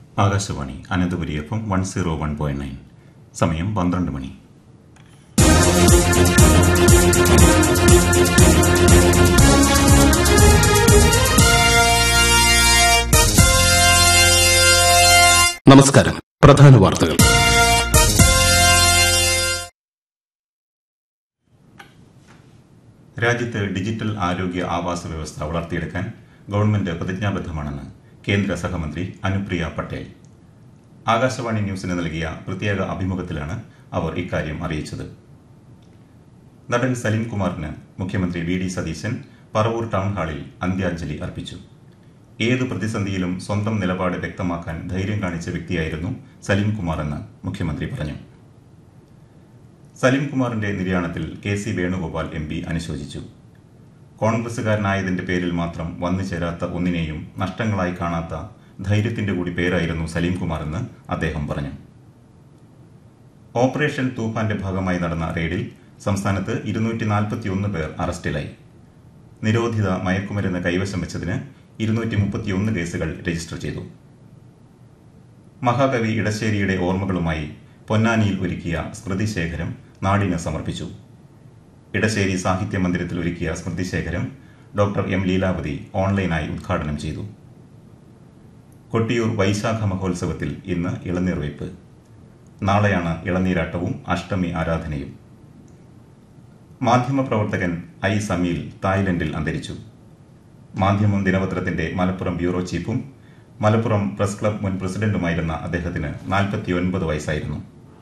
Akashvani Ananthapuri F M one zero one point nine സമയം പന്ത്രണ്ട് മണി നമസ്കാരം പ്രധാന വാർത്തകൾ രാജ്യത്ത് ഡിജിറ്റൽ ആരോഗ്യ ആവാസ വ്യവസ്ഥ വളർത്തിയെടുക്കാൻ ഗവൺമെന്റ് പ്രതിജ്ഞാബദ്ധമാണെന്ന് കേന്ദ്ര സഹമന്ത്രി അനുപ്രിയ പട്ടേൽ ആകാശവാണി ന്യൂസിന് നൽകിയ പ്രത്യേക അഭിമുഖത്തിലാണ് അവർ ഇക്കാര്യം അറിയിച്ചത് നടൻ സലീം കുമാറിന് മുഖ്യമന്ത്രി V D Satheesan Paravur town ഹാളിൽ അന്ത്യാഞ്ജലി അർപ്പിച്ചു ഏത് പ്രതിസന്ധിയിലും സ്വന്തം നിലപാട് വ്യക്തമാക്കാൻ ധൈര്യം കാണിച്ച വ്യക്തിയായിരുന്നു സലീം കുമാറെന്ന് മുഖ്യമന്ത്രി പറഞ്ഞു സലീം കുമാറിന്റെ നിര്യാണത്തിൽ K C Venugopal M P അനുശോചിച്ചു കോൺഗ്രസുകാരനായതിന്റെ പേരിൽ മാത്രം വന്നു ചേരാത്ത ഒന്നിനെയും നഷ്ടങ്ങളായി കാണാത്ത ധൈര്യത്തിന്റെ കൂടി പേരായിരുന്നു സലീം കുമാറെന്ന് അദ്ദേഹം പറഞ്ഞു ഓപ്പറേഷൻ തൂഫാന്റെ ഭാഗമായി നടന്ന റെയ്ഡിൽ സംസ്ഥാനത്ത് ഇരുന്നൂറ്റി നാൽപ്പത്തിയൊന്ന് പേർ അറസ്റ്റിലായി നിരോധിത മയക്കുമരുന്ന് കൈവശം വെച്ചതിന് ഇരുന്നൂറ്റി മുപ്പത്തിയൊന്ന് കേസുകൾ രജിസ്റ്റർ ചെയ്തു മഹാകവി ഇടശ്ശേരിയുടെ ഓർമ്മകളുമായി പൊന്നാനിയിൽ ഒരുക്കിയ സ്മൃതിശേഖരം നാടിന് സമർപ്പിച്ചു ഇടശ്ശേരി സാഹിത്യ മന്ദിരത്തിൽ ഒരുക്കിയ സ്മൃതിശേഖരം ഡോക്ടർ എം ലീലാവതി ഓൺലൈനായി ഉദ്ഘാടനം ചെയ്തു കൊട്ടിയൂർ വൈശാഖ മഹോത്സവത്തിൽ ഇന്ന് ഇളനീർവയ്പ് നാളെയാണ് ഇളനീരാട്ടവും അഷ്ടമി ആരാധനയും മാധ്യമപ്രവർത്തകൻ ഐ സമീൽ തായ്ലൻഡിൽ അന്തരിച്ചു മാധ്യമം ദിനപത്രത്തിന്റെ മലപ്പുറം ബ്യൂറോ ചീഫും മലപ്പുറം പ്രസ് ക്ലബ് മുൻ പ്രസിഡന്റുമായിരുന്ന അദ്ദേഹത്തിന് നാൽപ്പത്തിയൊൻപത് വയസ്സായിരുന്നു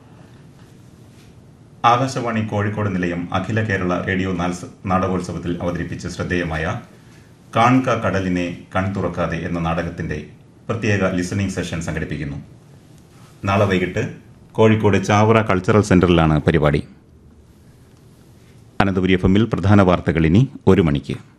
ആകാശവാണി കോഴിക്കോട് നിലയം അഖില കേരള റേഡിയോ നാൽസ- നാടകോത്സവത്തിൽ അവതരിപ്പിച്ച ശ്രദ്ധേയമായ കാൺക കടലിനെ കൺതുറക്കാതെ എന്ന നാടകത്തിന്റെ പ്രത്യേക ലിസണിംഗ് സെഷൻ സംഘടിപ്പിക്കുന്നു നാളെ വൈകിട്ട് കോഴിക്കോട് ചാവറ കൾച്ചറൽ സെന്ററിലാണ് പരിപാടി അനന്തപുരി എഫ് എമ്മിൽ പ്രധാന വാർത്തകൾ ഇനി ഒരു മണിക്ക്